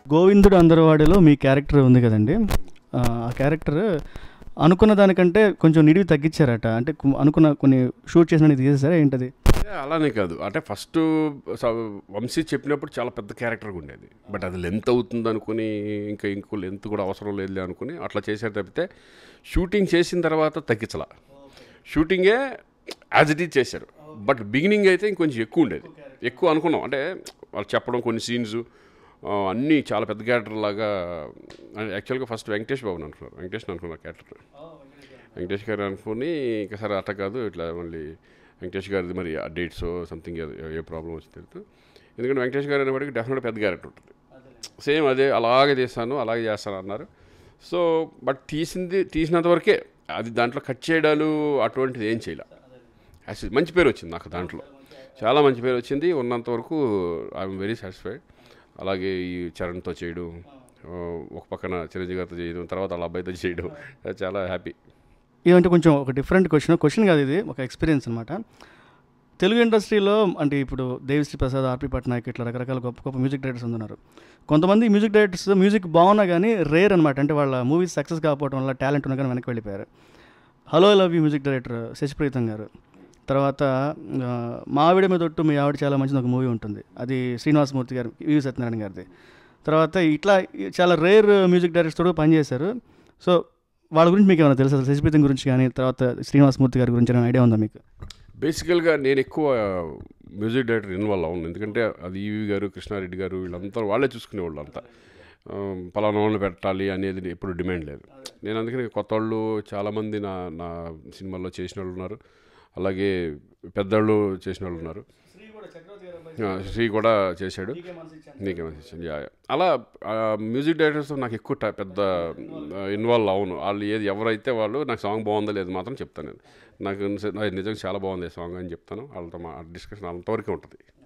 గోవిందుడు అందరవాడిలో మీ character ఉంది కదండి ఆ ఆ క్యారెక్టర్ అనుకున్న దానికంటే కొంచెం నిడివి తగ్గించారట అంటే కు- అనుకున్న కొన్ని షూట్ చేసిన తీసేసారా ఏంటది ఏ, అలానే కాదు అంటే ఫస్ట్ స- వంశీ చెప్పినప్పుడు చాలా పెద్ద క్యారెక్టర్గా ఉండేది బట్ అది లెంత్ అవుతుంది అనుకుని ఇంకా ఇంకో లెంత్ కూడా అవసరం లేదు అనుకుని అట్లా చేశారు తప్పితే షూటింగ్ చేసిన తర్వాత తగ్గించలా షూటింగే యాజ్ ఇట్ ఈజ్ చేశారు బట్ బిగినింగ్ అయితే ఇంకొంచెం ఎక్కువ ఉండేది ఎక్కువ అనుకున్నాం అంటే వాళ్ళు చెప్పడం కొన్ని సీన్స్ అన్నీ చాలా పెద్ద క్యారెక్టర్ లాగా యాక్చువల్గా ఫస్ట్ వెంకటేష్ బాబుని అనుకున్నారు వెంకటేష్ అనుకున్నారు క్యారెక్టర్ వెంకటేష్ గారు అనుకుని ఇంకా సరే అట్ట కాదు ఇట్లా మళ్ళీ వెంకటేష్ గారిది మరి ఆ డేట్స్ సంథింగ్ ఏ ప్రాబ్లం వచ్చి తెలుసు ఎందుకంటే వెంకటేష్ గారు అనేవాడికి డెఫినెట్గా పెద్ద క్యారెక్టర్ ఉంటుంది సేమ్ అదే అలాగే చేస్తాను అలాగే చేస్తాను అన్నారు సో బట్ తీసింది తీసినంత వరకే అది దాంట్లో కట్ చేయడాలు అటువంటిది ఏం చేయలే యాక్చువల్లీ మంచి పేరు వచ్చింది నాకు దాంట్లో చాలా మంచి పేరు వచ్చింది ఉన్నంత వరకు ఐఎమ్ వెరీ సాటిస్ఫైడ్ అలాగే ఈ చరణ్తో చేయడం ఆ, ఒక పక్కన చిరంజీవి గారితో చేయడం తర్వాత వాళ్ళ అబ్బాయితో చేయడం అది చాలా హ్యాపీ ఇదంటే కొంచెం ఒక డిఫరెంట్ క్వశ్చన్ క్వశ్చన్ కాదు ఇది ఒక ఎక్స్పీరియన్స్ అనమాట తెలుగు ఇండస్ట్రీలో అంటే ఇప్పుడు దేవిశ్రీ ప్రసాద్ ఆర్పి పట్నాయక్ ఇట్లా రకరకాల గొప్ప గొప్ప మ్యూజిక్ డైరెక్టర్స్ ఉన్నారు కొంతమంది మ్యూజిక్ డైరెక్టర్స్ మ్యూజిక్ బాగున్నా కానీ రేర్ అనమాట అంటే వాళ్ళ మూవీస్ సక్సెస్ కాకపోవడం వల్ల టాలెంట్ ఉన్నా కానీ వెనక్కి వెళ్ళిపోయారు hello love you music director Sashipreetham గారు తర్వాత ఆ, మా ఆవిడ మీద ఒట్టు మీ ఆవిడ చాలా మంచిది ఒక మూవీ ఉంటుంది అది శ్రీనివాసమూర్తి గారు వివి సత్యనారాయణ గారిది తర్వాత ఇట్లా చాలా రేర్ మ్యూజిక్ డైరెక్టర్స్ కూడా పనిచేశారు సో వాళ్ళ గురించి మీకు ఏమైనా తెలుసా శశిప్రీతం గురించి కానీ తర్వాత శ్రీనివాసమూర్తి గారి గురించి ఏమైనా ఐడియా ఉందా మీకు బేసికల్గా నేను ఎక్కువ మ్యూజిక్ డైరెక్టర్ ఇన్వాల్వ్ అవును ఎందుకంటే అది ఈవి గారు కృష్ణారెడ్డి గారు వీళ్ళంతా వాళ్ళే చూసుకునేవాళ్ళు అంతా ఆ, పలానా వాళ్ళని పెట్టాలి అనేది ఎప్పుడు డిమాండ్ లేదు నేను అందుకని కొత్త వాళ్ళు చాలామంది నా నా సినిమాల్లో చేసిన వాళ్ళు ఉన్నారు అలాగే పెద్దవాళ్ళు చేసిన వాళ్ళు ఉన్నారు ఆ, శ్రీ కూడా చేశాడు నీకే మంచి యా, యా. అలా ఆ, మ్యూజిక్ డైరెక్టర్స్ నాకు ఎక్కువ ట- పెద్ద ఇన్వాల్వ్ అవును వాళ్ళు ఏది ఎవరైతే వాళ్ళు నాకు సాంగ్ బాగుందో లేదు మాత్రం చెప్తాను నేను నాకు నిజంగా చాలా బాగుంది ఈ సాంగ్ అని చెప్తాను వాళ్ళతో మా డిస్కషన్ అంతవరకే ఉంటుంది